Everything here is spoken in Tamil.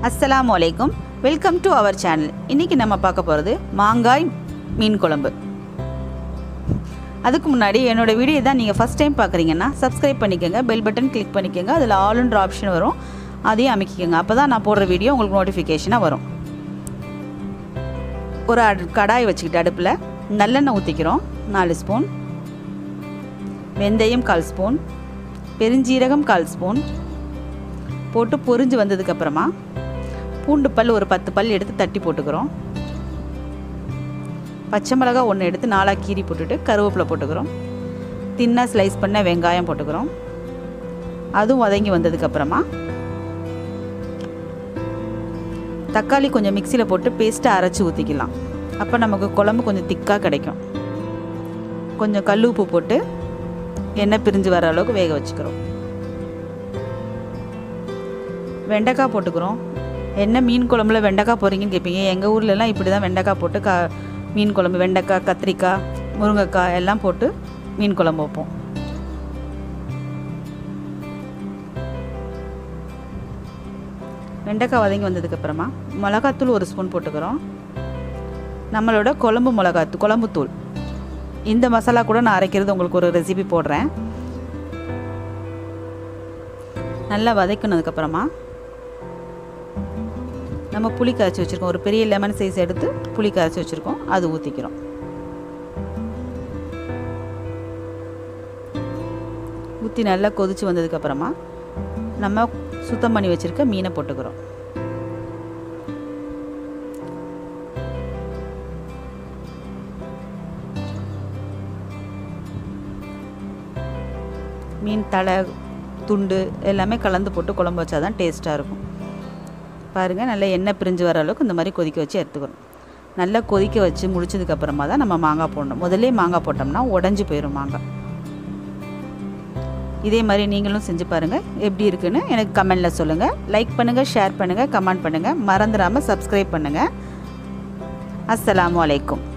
அஸ்ஸலாமு அலைக்கும் வெல்கம் டு அவர் சேனல் இன்றைக்கி நம்ம பார்க்க போகிறது மாங்காய் மீன் குழம்பு அதுக்கு முன்னாடி என்னோடய வீடியோ தான் நீங்கள் ஃபஸ்ட் டைம் பார்க்குறீங்கன்னா சப்ஸ்கிரைப் பண்ணிக்கோங்க பெல் பட்டன் கிளிக் பண்ணிக்கோங்க அதில் ஆல்ன்ற ஆப்ஷன் வரும் அதையும் அமைக்கிக்கோங்க அப்போ தான் நான் போடுற வீடியோ உங்களுக்கு நோட்டிஃபிகேஷனாக வரும் ஒரு அடு கடாய் வச்சுக்கிட்டு அடுப்பில் நல்லெண்ணெய் ஊற்றிக்கிறோம் நாலு ஸ்பூன் வெந்தயம் கால் ஸ்பூன் பெருஞ்சீரகம் கால் ஸ்பூன் போட்டு பொரிஞ்சு வந்ததுக்கப்புறமா பூண்டு பல் ஒரு பத்து பல் எடுத்து தட்டி போட்டுக்கிறோம் பச்சை மிளகாய் ஒன்று எடுத்து நாலாக கீரி போட்டுட்டு கருவேப்பிலை போட்டுக்கிறோம் தின்னாக ஸ்லைஸ் பண்ண வெங்காயம் போட்டுக்கிறோம் அதுவும் வதங்கி வந்ததுக்கப்புறமா தக்காளி கொஞ்சம் மிக்சியில் போட்டு பேஸ்ட்டை அரைச்சி ஊற்றிக்கலாம் அப்போ நமக்கு குழம்பு கொஞ்சம் திக்காக கிடைக்கும் கொஞ்சம் கல் உப்பு போட்டு எண்ணெய் பிரிஞ்சு வர அளவுக்கு வேக வச்சுக்கிறோம் வெண்டைக்காய் போட்டுக்கிறோம் என்ன மீன் குழம்புல வெண்டைக்காய் போகிறீங்கன்னு கேட்பீங்க எங்கள் ஊர்லலாம் இப்படி தான் வெண்டைக்காய் போட்டு கா மீன் குழம்பு வெண்டைக்காய் கத்திரிக்காய் முருங்கைக்காய் எல்லாம் போட்டு மீன் குழம்பு வைப்போம் வெண்டைக்காய் வதங்கி வந்ததுக்கப்புறமா மிளகாத்தூள் ஒரு ஸ்பூன் போட்டுக்கிறோம் நம்மளோட குழம்பு மிளகாத்தூள் குழம்புத்தூள் இந்த மசாலா கூட நான் அரைக்கிறது உங்களுக்கு ஒரு ரெசிபி போடுறேன் நல்லா வதக்கினதுக்கப்புறமா நம்ம புளி கரைச்சி வச்சுருக்கோம் ஒரு பெரிய லெமன் சைஸ் எடுத்து புளி கரைச்சி வச்சுருக்கோம் அது ஊற்றிக்கிறோம் ஊற்றி நல்லா கொதித்து வந்ததுக்கப்புறமா நம்ம சுத்தம் பண்ணி வச்சுருக்க மீனை போட்டுக்கிறோம் மீன் தலை துண்டு எல்லாமே கலந்து போட்டு குழம்பு வச்சா தான் டேஸ்ட்டாக இருக்கும் பாருங்கள் நல்லா எண்ணெய் பிரிஞ்சு வர அளவுக்கு இந்த மாதிரி கொதிக்க வச்சு எடுத்துக்கணும் நல்லா கொதிக்க வச்சு முடிச்சதுக்கப்புறமா தான் நம்ம மாங்காய் போடணும் முதல்லே மாங்காய் போட்டோம்னா உடஞ்சி போயிடும் மாங்காய் இதே மாதிரி நீங்களும் செஞ்சு பாருங்கள் எப்படி இருக்குன்னு எனக்கு கமெண்டில் சொல்லுங்கள் லைக் பண்ணுங்கள் ஷேர் பண்ணுங்கள் கமெண்ட் பண்ணுங்கள் மறந்துடாமல் சப்ஸ்கிரைப் பண்ணுங்கள் அஸ்ஸலாமு அலைக்கும்